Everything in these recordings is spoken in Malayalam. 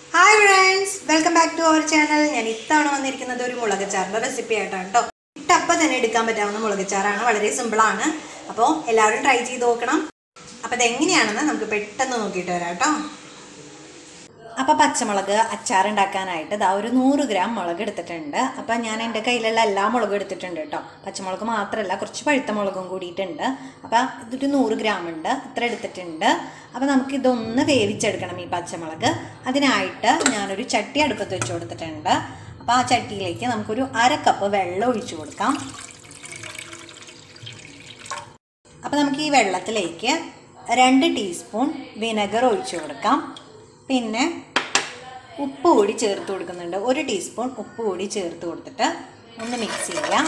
hi friends welcome back to our channel ഞാൻ ഇത്തവണ വന്നിരിക്കുന്നത് ഒരു മുളകച്ചാറിൻ്റെ റെസിപ്പി ആയിട്ടാണ് കേട്ടോ ഇട്ടപ്പം തന്നെ എടുക്കാൻ പറ്റാവുന്ന മുളകച്ചാറാണ് വളരെ സിമ്പിളാണ് അപ്പോൾ എല്ലാവരും ട്രൈ ചെയ്ത് നോക്കണം അപ്പോൾ അതെങ്ങനെയാണെന്ന് നമുക്ക് പെട്ടെന്ന് നോക്കിയിട്ട് വരാം കേട്ടോ അപ്പോൾ പച്ചമുളക് അച്ചാർ ഉണ്ടാക്കാനായിട്ട് ഇതാ ഒരു നൂറ് ഗ്രാം മുളക് എടുത്തിട്ടുണ്ട് അപ്പോൾ ഞാൻ എൻ്റെ കയ്യിലുള്ള എല്ലാ മുളകും എടുത്തിട്ടുണ്ട് കേട്ടോ പച്ചമുളക് മാത്രമല്ല കുറച്ച് പഴുത്ത മുളകും കൂടിയിട്ടുണ്ട് അപ്പോൾ ഇതൊരു നൂറ് ഗ്രാം ഉണ്ട് ഇത്ര എടുത്തിട്ടുണ്ട് അപ്പോൾ നമുക്ക് ഇതൊന്ന് വേവിച്ചെടുക്കണം ഈ പച്ചമുളക് അതിനായിട്ട് ഞാനൊരു ചട്ടി അടുപ്പത്ത് വെച്ച് കൊടുത്തിട്ടുണ്ട് അപ്പോൾ ആ ചട്ടിയിലേക്ക് നമുക്കൊരു അര കപ്പ് വെള്ളം ഒഴിച്ചു കൊടുക്കാം അപ്പോൾ നമുക്ക് ഈ വെള്ളത്തിലേക്ക് രണ്ട് ടീസ്പൂൺ വിനെഗർ ഒഴിച്ചു കൊടുക്കാം പിന്നെ ഉപ്പ് കൂടി ചേർത്ത് കൊടുക്കുന്നുണ്ട് ഒരു ടീസ്പൂൺ ഉപ്പ് കൂടി ചേർത്ത് കൊടുത്തിട്ട് ഒന്ന് മിക്സ് ചെയ്യാം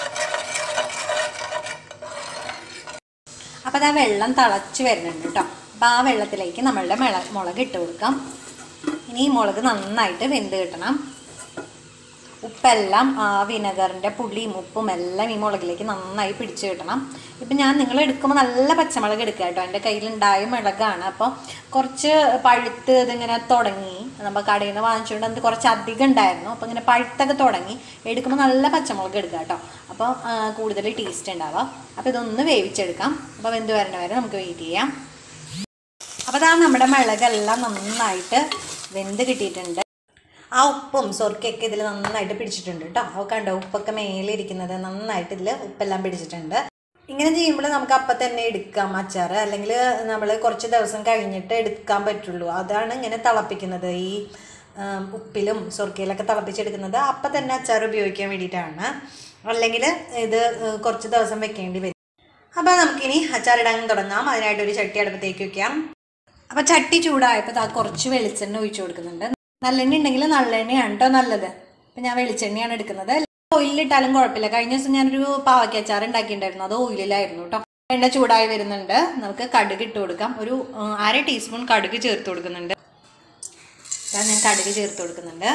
അപ്പോൾ അത് ആ വെള്ളം തിളച്ച് വരുന്നുണ്ട് കേട്ടോ അപ്പോൾ ആ വെള്ളത്തിലേക്ക് നമ്മളുടെ മിള മുളക് ഇട്ട് കൊടുക്കാം ഇനി ഈ മുളക് നന്നായിട്ട് വെന്ത് കിട്ടണം ഉപ്പെല്ലാം ആ വിനെഗറിൻ്റെ പുളിയും ഉപ്പും എല്ലാം ഈ മുളകിലേക്ക് നന്നായി പിടിച്ച് കിട്ടണം ഇപ്പം ഞാൻ നിങ്ങൾ എടുക്കുമ്പോൾ നല്ല പച്ചമുളക് എടുക്കുക കേട്ടോ എൻ്റെ കയ്യിലുണ്ടായ മുളകാണ് അപ്പോൾ കുറച്ച് പഴുത്ത് ഇതിങ്ങനെ തുടങ്ങി നമ്മൾ കടയിൽ നിന്ന് വാങ്ങിച്ചുകൊണ്ട് അത് കുറച്ച് അധികം ഉണ്ടായിരുന്നു അപ്പോൾ ഇങ്ങനെ പഴുത്തൊക്കെ തുടങ്ങി എടുക്കുമ്പോൾ നല്ല പച്ചമുളക് എടുക്കുക കേട്ടോ അപ്പോൾ ആ, കൂടുതൽ ടേസ്റ്റ് ഉണ്ടാവാം അപ്പോൾ ഇതൊന്ന് വേവിച്ചെടുക്കാം അപ്പോൾ വെന്ത് വരണ വരെ നമുക്ക് വെയിറ്റ് ചെയ്യാം അപ്പോൾ അതാ നമ്മുടെ മുളകെല്ലാം നന്നായിട്ട് വെന്ത് കിട്ടിയിട്ടുണ്ട് ആ ഉപ്പും സൊർക്കയൊക്കെ ഇതിൽ നന്നായിട്ട് പിടിച്ചിട്ടുണ്ട് കേട്ടോ അപ്പോൾ കണ്ടോ ഉപ്പൊക്കെ മേലെ ഇരിക്കുന്നത് നന്നായിട്ട് ഇതിൽ ഉപ്പെല്ലാം പിടിച്ചിട്ടുണ്ട് ഇങ്ങനെ ചെയ്യുമ്പോൾ നമുക്ക് അപ്പം തന്നെ എടുക്കാം അച്ചാർ അല്ലെങ്കിൽ നമ്മൾ കുറച്ച് ദിവസം കഴിഞ്ഞിട്ട് എടുക്കാൻ പറ്റുള്ളൂ അതാണ് ഇങ്ങനെ തിളപ്പിക്കുന്നത് ഈ ആം, ഉപ്പിലും സൊർക്കയിലൊക്കെ തിളപ്പിച്ചെടുക്കുന്നത് അപ്പം തന്നെ അച്ചാർ ഉപയോഗിക്കാൻ വേണ്ടിയിട്ടാണ് അല്ലെങ്കിൽ ഇത് ഏഹ്, കുറച്ച് ദിവസം വെക്കേണ്ടി വരും അപ്പോൾ നമുക്കിനി അച്ചാറിടാൻ തുടങ്ങാം അതിനായിട്ട് ഒരു ചട്ടി അടുപ്പത്തേക്ക് വെക്കാം അപ്പോൾ ചട്ടി ചൂടായപ്പോൾ ദാ കുറച്ച് വെളിച്ചെണ്ണ ഒഴിച്ചു കൊടുക്കുന്നുണ്ട് നല്ലെണ്ണ ഉണ്ടെങ്കിൽ നല്ലെണ്ണയാണ് കേട്ടോ നല്ലത് അപ്പം ഞാൻ വെളിച്ചെണ്ണയാണ് എടുക്കുന്നത് ഓയിലിട്ടാലും കുഴപ്പമില്ല കഴിഞ്ഞ ദിവസം ഞാനൊരു പാവയ്ക്ക അച്ചാർ ഉണ്ടാക്കിയിട്ടുണ്ടായിരുന്നു അത് ഓയിലിലായിരുന്നു കേട്ടോ എണ്ണ ചൂടായി വരുന്നുണ്ട് നമുക്ക് കടുക് ഇട്ട് കൊടുക്കാം ഒരു ആ, അര ടീസ്പൂൺ കടുക് ചേർത്ത് കൊടുക്കുന്നുണ്ട് ഇതാ ഞാൻ കടുക് ചേർത്ത് കൊടുക്കുന്നുണ്ട്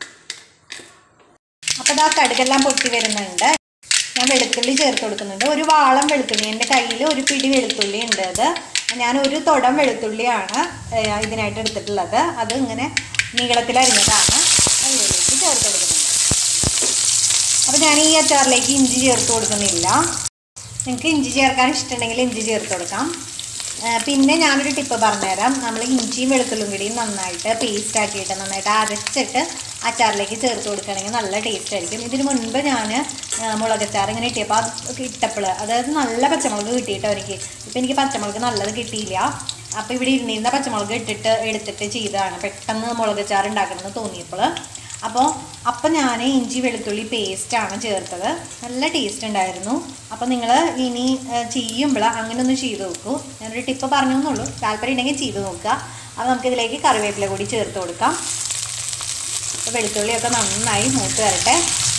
അപ്പോൾ ഇതാ കടുകെല്ലാം പൊട്ടി വരുന്നുണ്ട് ഞാൻ വെളുത്തുള്ളി ചേർത്ത് കൊടുക്കുന്നുണ്ട് ഒരു വാളം വെളുത്തുള്ളി എൻ്റെ കയ്യിൽ ഒരു പിടി വെളുത്തുള്ളി ഉണ്ട് അത് ഞാൻ ഒരു തുടം വെളുത്തുള്ളിയാണ് ഏഹ്, ഇതിനായിട്ട് എടുത്തിട്ടുള്ളത് അത് ഇങ്ങനെ നീളത്തിൽ അരിഞ്ഞതാണ് അതിലേക്ക് ചേർത്ത് കൊടുക്കുന്നുണ്ട് അപ്പോൾ ഞാൻ ഈ അച്ചാറിലേക്ക് ഇഞ്ചി ചേർത്ത് കൊടുക്കുന്നില്ല നിങ്ങൾക്ക് ഇഞ്ചി ചേർക്കാൻ ഇഷ്ടമുണ്ടെങ്കിൽ ഇഞ്ചി ചേർത്ത് കൊടുക്കാം ആ, പിന്നെ ഞാനൊരു ടിപ്പ് പറഞ്ഞുതരാം നമ്മൾ ഇഞ്ചിയും വെളുത്തുള്ളും കൂടിയും നന്നായിട്ട് പേസ്റ്റ് ആക്കിയിട്ട് നന്നായിട്ട് അരച്ചിട്ട് അച്ചാറിലേക്ക് ചേർത്ത് കൊടുക്കുകയാണെങ്കിൽ നല്ല ടേസ്റ്റ് ആയിരിക്കും ഇതിന് മുൻപ് ഞാൻ മുളകച്ചാർ ഇങ്ങനെ ഇട്ടിയപ്പോൾ അത് ഇട്ടപ്പോൾ അതായത് നല്ല പച്ചമുളക് കിട്ടിയിട്ടോ എനിക്ക് ഇപ്പം എനിക്ക് പച്ചമുളക് നല്ലത് കിട്ടിയില്ല അപ്പോൾ ഇവിടെ ഇരുന്നിരുന്ന പച്ചമുളക് ഇട്ടിട്ട് എടുത്തിട്ട് ചെയ്തതാണ് പെട്ടെന്ന് മുളകച്ചാർ ഉണ്ടാക്കണമെന്ന് തോന്നിയപ്പോൾ അപ്പോൾ അപ്പം ഞാൻ ഇഞ്ചി വെളുത്തുള്ളി പേസ്റ്റാണ് ചേർത്തത് നല്ല ടേസ്റ്റ് ഉണ്ടായിരുന്നു അപ്പോൾ നിങ്ങൾ ഇനി ചെയ്യുമ്പോൾ അങ്ങനെ ഒന്ന് ചെയ്ത് നോക്കൂ ഞാനൊരു ടിപ്പ് പറഞ്ഞു എന്നുള്ളൂ താല്പര്യം ഉണ്ടെങ്കിൽ ചെയ്ത് നോക്കുക അപ്പോൾ നമുക്കിതിലേക്ക് കറിവേപ്പില കൂടി ചേർത്ത് കൊടുക്കാം അപ്പോൾ വെളുത്തുള്ളിയൊക്കെ നന്നായി മൂത്ത് വരട്ടെ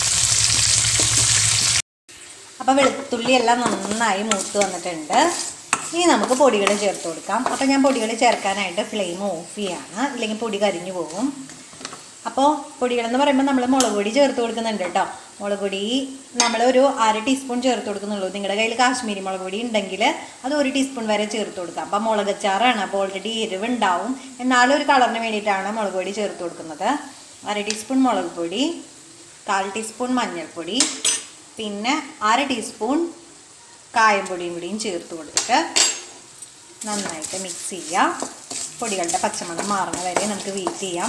അപ്പോൾ വെളുത്തുള്ളി എല്ലാം നന്നായി മൂത്ത് വന്നിട്ടുണ്ട് ഇനി നമുക്ക് പൊടികൾ ചേർത്ത് കൊടുക്കാം അപ്പോൾ ഞാൻ പൊടികൾ ചേർക്കാനായിട്ട് ഫ്ലെയിം ഓഫ് ചെയ്യാണ് ഇല്ലെങ്കിൽ പൊടി കരിഞ്ഞു പോകും അപ്പോൾ പൊടികളെന്ന് പറയുമ്പോൾ നമ്മൾ മുളക് പൊടി ചേർത്ത് കൊടുക്കുന്നുണ്ട് കേട്ടോ മുളക് പൊടി നമ്മൾ ഒരു അര ടീസ്പൂൺ ചേർത്ത് കൊടുക്കുന്നുള്ളൂ നിങ്ങളുടെ കയ്യിൽ കാശ്മീരി മുളക് പൊടി ഉണ്ടെങ്കിൽ അത് ഒരു ടീസ്പൂൺ വരെ ചേർത്ത് കൊടുക്കാം അപ്പോൾ മുളകച്ചാറാണ് അപ്പോൾ ഓൾറെഡി എരിവ് ഉണ്ടാവും എന്നാലും ഒരു കളറിന് വേണ്ടിയിട്ടാണ് മുളക് പൊടി ചേർത്ത് കൊടുക്കുന്നത് അര ടീസ്പൂൺ മുളക് പൊടി കാൽ ടീസ്പൂൺ മഞ്ഞൾപ്പൊടി പിന്നെ അര ടീസ്പൂൺ കായംപൊടിയും കൂടിയും ചേർത്ത് കൊടുത്തിട്ട് നന്നായിട്ട് മിക്സ് ചെയ്യാം പൊടികളുടെ പച്ചമണം മാറുന്ന വരെ നമുക്ക് വെയിറ്റ് ചെയ്യാം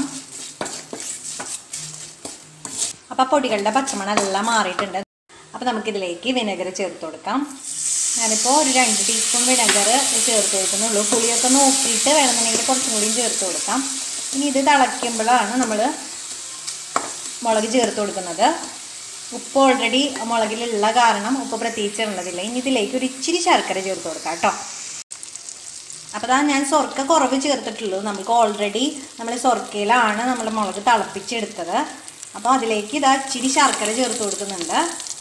അപ്പോൾ പൊടികളുടെ പച്ചമണം എല്ലാം മാറിയിട്ടുണ്ട് അപ്പോൾ നമുക്കിതിലേക്ക് വിനെഗർ ചേർത്ത് കൊടുക്കാം ഞാനിപ്പോൾ ഒരു രണ്ട് ടീസ്പൂൺ വിനെഗർ ചേർത്ത് കൊടുക്കുന്നുള്ളൂ പുളിയൊക്കെ നോക്കിയിട്ട് വേണമെന്നുണ്ടെങ്കിൽ കുറച്ചും കൂടിയും ചേർത്ത് കൊടുക്കാം ഇനി ഇത് തിളയ്ക്കുമ്പോഴാണ് നമ്മൾ മുളക് ചേർത്ത് കൊടുക്കുന്നത് ഉപ്പ് ഓൾറെഡി മുളകിലുള്ള കാരണം ഉപ്പ് പ്രത്യേകിച്ച് ഉള്ളതില്ല ഇനി ഇതിലേക്ക് ഒരു ഇച്ചിരി ശർക്കര ചേർത്ത് കൊടുക്കാം കേട്ടോ അപ്പോൾ അതാ ഞാൻ സ്വർക്ക കുറവ് ചേർത്തിട്ടുള്ളൂ നമുക്ക് ഓൾറെഡി നമ്മൾ സ്വർക്കയിലാണ് നമ്മൾ മുളക് തിളപ്പിച്ചെടുത്തത് അപ്പോൾ അതിലേക്ക് ഇതാ ഇച്ചിരി ശർക്കര ചേർത്ത് കൊടുക്കുന്നുണ്ട്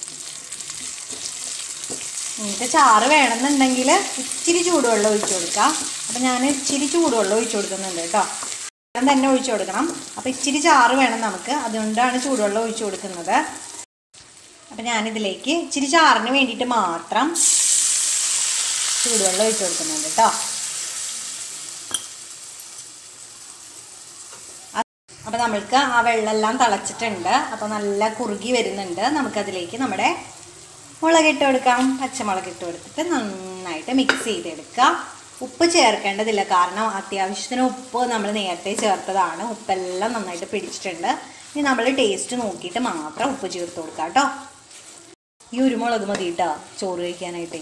നിങ്ങൾക്ക് ചാറ് വേണമെന്നുണ്ടെങ്കിൽ ഇച്ചിരി ചൂടുവെള്ളം ഒഴിച്ചു കൊടുക്കാം അപ്പോൾ ഞാൻ ഇച്ചിരി ചൂടുവെള്ളം ഒഴിച്ചു കൊടുക്കുന്നുണ്ട് കേട്ടോ വെള്ളം തന്നെ ഒഴിച്ചു കൊടുക്കണം അപ്പോൾ ഇച്ചിരി ചാറ് വേണം നമുക്ക് അതുകൊണ്ടാണ് ചൂടുവെള്ളം ഒഴിച്ചു കൊടുക്കുന്നത് അപ്പോൾ ഞാനിതിലേക്ക് ഇച്ചിരി ചാറിന് വേണ്ടിയിട്ട് മാത്രം ചൂടുവെള്ളം ഒഴിച്ചു കൊടുക്കുന്നുണ്ട് കേട്ടോ അപ്പോൾ നമ്മൾക്ക് ആ വെള്ളമെല്ലാം തിളച്ചിട്ടുണ്ട് അപ്പോൾ നല്ല കുറുകി വരുന്നുണ്ട് നമുക്കതിലേക്ക് നമ്മുടെ മുളകിട്ട് കൊടുക്കാം പച്ചമുളക് ഇട്ട് കൊടുത്തിട്ട് നന്നായിട്ട് മിക്സ് ചെയ്തെടുക്കുക ഉപ്പ് ചേർക്കേണ്ടതില്ല കാരണം അത്യാവശ്യത്തിന് ഉപ്പ് നമ്മൾ നേരത്തെ ചേർത്തതാണ് ഉപ്പെല്ലാം നന്നായിട്ട് പിടിച്ചിട്ടുണ്ട് ഇനി നമ്മൾ ടേസ്റ്റ് നോക്കിയിട്ട് മാത്രം ഉപ്പ് ചേർത്ത് കൊടുക്കാം കേട്ടോ ഈ ഒരു മുളക് മതി കേട്ടോ ചോറ് കഴിക്കാനായിട്ടേ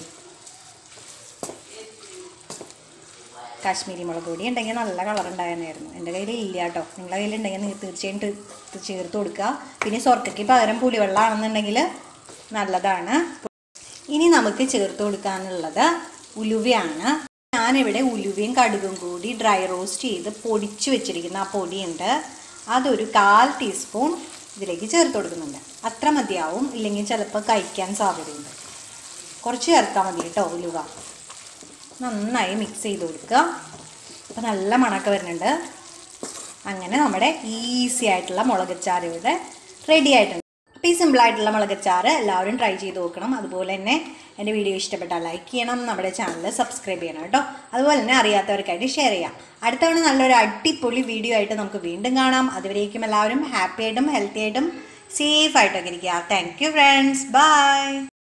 കാശ്മീരി മുളക് പൊടി ഉണ്ടെങ്കിൽ നല്ല കളർ ഉണ്ടായിരുന്നായിരുന്നു എൻ്റെ കയ്യിൽ ഇല്ല കേട്ടോ നിങ്ങളുടെ കയ്യിൽ ഉണ്ടെങ്കിൽ നിങ്ങൾ തീർച്ചയായും തി- ചേർത്ത് കൊടുക്കുക പിന്നെ സ്വർക്കയ്ക്ക് പകരം പുളിവെള്ളമാണെന്നുണ്ടെങ്കിൽ നല്ലതാണ് ഇനി നമുക്ക് ചേർത്ത് കൊടുക്കാനുള്ളത് ഉലുവയാണ് ഞാനിവിടെ ഉലുവയും കടുകും കൂടി ഡ്രൈ റോസ്റ്റ് ചെയ്ത് പൊടിച്ചു വെച്ചിരിക്കുന്ന ആ പൊടിയുണ്ട് അതൊരു കാൽ ടീസ്പൂൺ ഇതിലേക്ക് ചേർത്ത് കൊടുക്കുന്നുണ്ട് അത്ര മതിയാവും ഇല്ലെങ്കിൽ ചിലപ്പോൾ കഴിക്കാൻ സാധ്യതയുണ്ട് കുറച്ച് ചേർത്താൽ മതി കേട്ടോ ഉലുവ നന്നായി മിക്സ് ചെയ്ത് കൊടുക്കുക അപ്പോൾ നല്ല മണമൊക്കെ വരുന്നുണ്ട് അങ്ങനെ നമ്മുടെ ഈസി ആയിട്ടുള്ള മുളകച്ചാറ് ഇവിടെ റെഡി ആയിട്ടുണ്ട് അപ്പോൾ ഈ സിമ്പിളായിട്ടുള്ള മുളകച്ചാറ് എല്ലാവരും ട്രൈ ചെയ്ത് നോക്കണം അതുപോലെ തന്നെ എൻ്റെ വീഡിയോ ഇഷ്ടപ്പെട്ടാൽ ലൈക്ക് ചെയ്യണം നമ്മുടെ ചാനൽ സബ്സ്ക്രൈബ് ചെയ്യണം കേട്ടോ അതുപോലെ തന്നെ അറിയാത്തവർക്കായിട്ട് ഷെയർ ചെയ്യാം അടുത്ത തവണ നല്ലൊരു അടിപൊളി വീഡിയോ ആയിട്ട് നമുക്ക് വീണ്ടും കാണാം അതുവരേക്കും എല്ലാവരും ഹാപ്പി ആയിട്ടും ഹെൽത്തി ആയിട്ടും സേഫ് ആയിട്ടൊക്കെ ഇരിക്കുക താങ്ക് യു ഫ്രണ്ട്സ് ബൈ